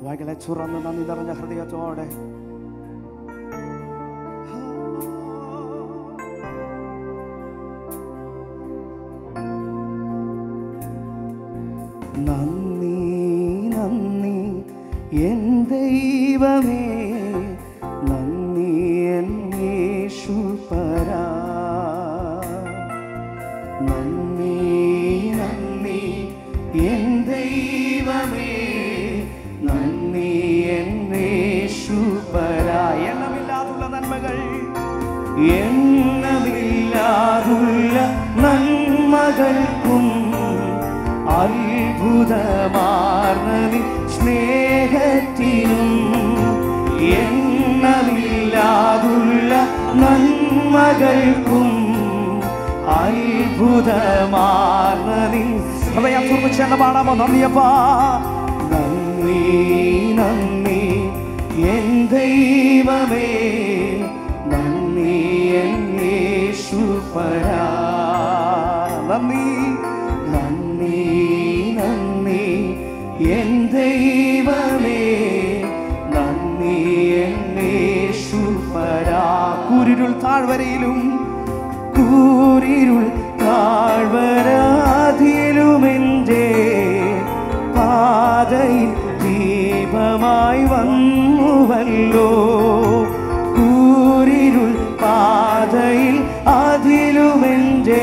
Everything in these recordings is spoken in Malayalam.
വായ്കളെ ചുറന്ന് നന്ദി നിറഞ്ഞ ഹൃദയത്തോടെ നന്ദി നന്ദി എൻ ദൈവമേ നന്ദി എൻ യേശുപരാ നന്ദി നന്ദി എൻ ദൈവമേ നന്ദി എൻ യേശുപരാ എണ്ണമില്ലാതുള്ള നന്മകൾ എണ്ണമില്ലാതുള്ള നന്മകൾക്കും അത്ഭുതമാർന്ന നീ സ്നേഹത്തിനും എണ്ണമില്ലാതുള്ള നന്മകൾക്കും അത്ഭുതമാർന്ന നീ ഹൃദയം തുറന്ന് പാടാമോ നന്ദിയപ്പാ നന്ദി നന്ദി എൻ ദൈവമേ നന്ദി എൻ യേശുപരാ നന്ദി നന്ദി നന്ദി എൻ ദൈവമേ നന്ദി എൻ യേശുപരാ കൂരിരുൾ താഴ്വരയിലും കൂരിരുൾ താഴ്വരാതിലുമെൻ്റെ പാതയിൽ ദീപമായി വന്നുവല്ലോ കൂരിരുൾ പാതയിൽ അതിലുമെൻ്റെ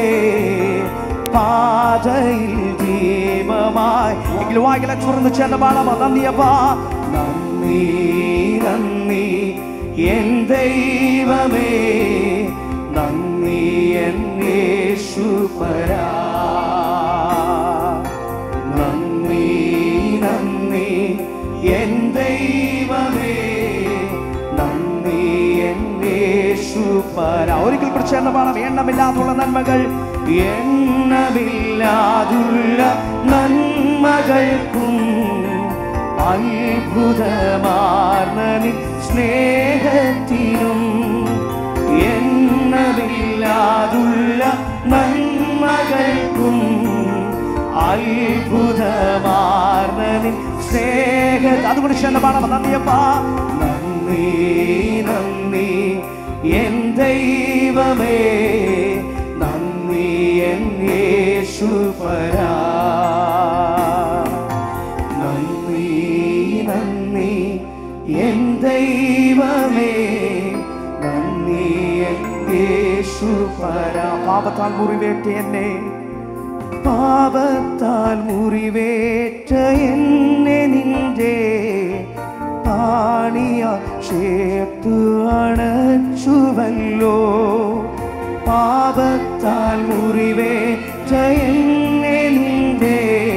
പാതയിൽ ദീപമായി എങ്കിലും വായിലെ തുറന്ന് ചെന്ന പാടാമോ നന്ദിയപ്പാ നന്ദി നന്ദി എൻ ദൈവമേ നന്ദി എൻ യേശുപരാ നന്ദി നന്ദി എൻ ദൈവമേ നന്ദി എൻ യേശുപരാ ഒരിക്കൽ കൂടി ചേർന്ന പാടാം എണ്ണമില്ലാതുള്ള നന്മകൾ എണ്ണമില്ലാതുള്ള നന്മകൾക്കും അത്ഭുതമാർന്ന നിൻ സ്നേഹത്തിനും എണ്ണമില്ലാതുള്ള നന്മകൾക്കും അത്ഭുതമാർന്ന നിൻ സ്നേഹ അതുകൊണ്ട് ചെന്ന പാടാം നന്ദിയപ്പാ നന്ദി നന്ദി എൻ ദൈവമേ നന്ദി എൻ യേശുപരാ നന്ദി നന്ദി എൻ ദൈവമേ നന്ദി എൻ യേശുപരാ പാപത്താൽ മുറിവേറ്റ എന്നെ പാപത്താൽ മുറിവേറ്റ എന്നെ നിന്റെ പാണിയ ചേർത്തു അണച്ചുവല്ലോ പാപത്താൽ മുറിവേറ്റ എന്നെ നിന്റെ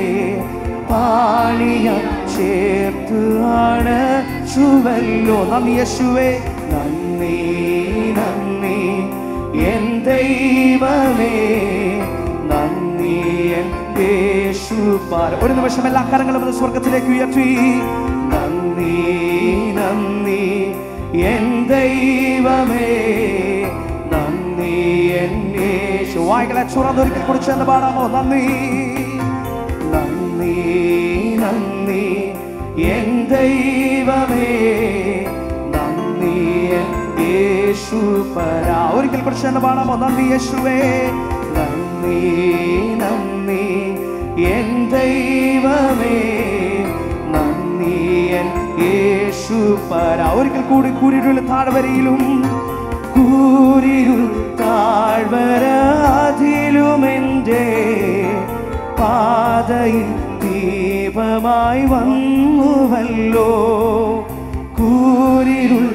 പാണിയ ചേർത്ത് അണച്ചുവല്ലോ നന്ദി യേശുവേ നന്ദി നന്ദി എൻ ദൈവമേ നന്ദി എൻ യേശുപാര ഒരു നിമിഷം എല്ലാ കരങ്ങളും ഒന്ന് സ്വർഗത്തിലേക്ക് ഉയർത്തി നന്ദി നന്ദി എൻ ദൈവമേ നന്ദി എൻ യേശു വായികളെ ചുറന്നൊരിക്കൽ കുറിച്ച് എന്ന് പാടാമോ നന്ദി നന്ദി നന്ദി എൻ ദൈവമേ നന്ദി എൻ യേശുപരാ ഒരിക്കൽ കുറിച്ച് എന്ന് പാടാമോ നന്ദി യേശുവേ നന്ദി നന്ദി എൻ ദൈവമേ നന്ദി എൻ യേശുപരാ ഒരിക്കൽ കൂടി കൂരിരുൾ താഴ്വരയിലും കൂരിരുൾ താഴ്വരാതിലുമെൻ്റെ പാതയിൽ ദീപമായി വന്നുവല്ലോ കൂരിരുൾ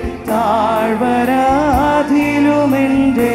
താഴ്വരാതിലുമെൻ്റെ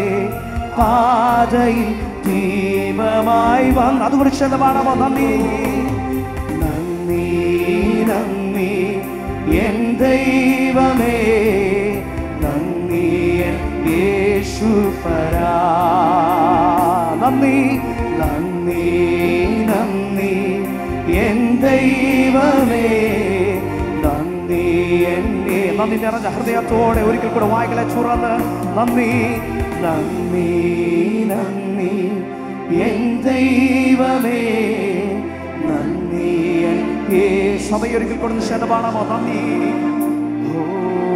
പാതയിൽ ദീപമായി വന്ന് അതുകൊണ്ട് ചെന്നപാടാമോ നന്ദി നന്ദി നന്ദി എൻ ദൈവമേ നന്ദി എൻ യേശുപരാ നന്ദി നന്ദി നന്ദി എൻ ദൈവമേ നന്ദി എന്നെ നന്ദി നിറഞ്ഞ ഹൃദയത്തോടെ ഒരിക്കൽ കൂടെ വായികളെ ചുറന്ന് നന്ദി നന്ദി നന്ദി എൻ ദൈവമേ നന്ദി എൻ യേശു സഭയൊരിക്കൽ കൊടുന്ന് ശതമാനമോ നന്ദി ഓ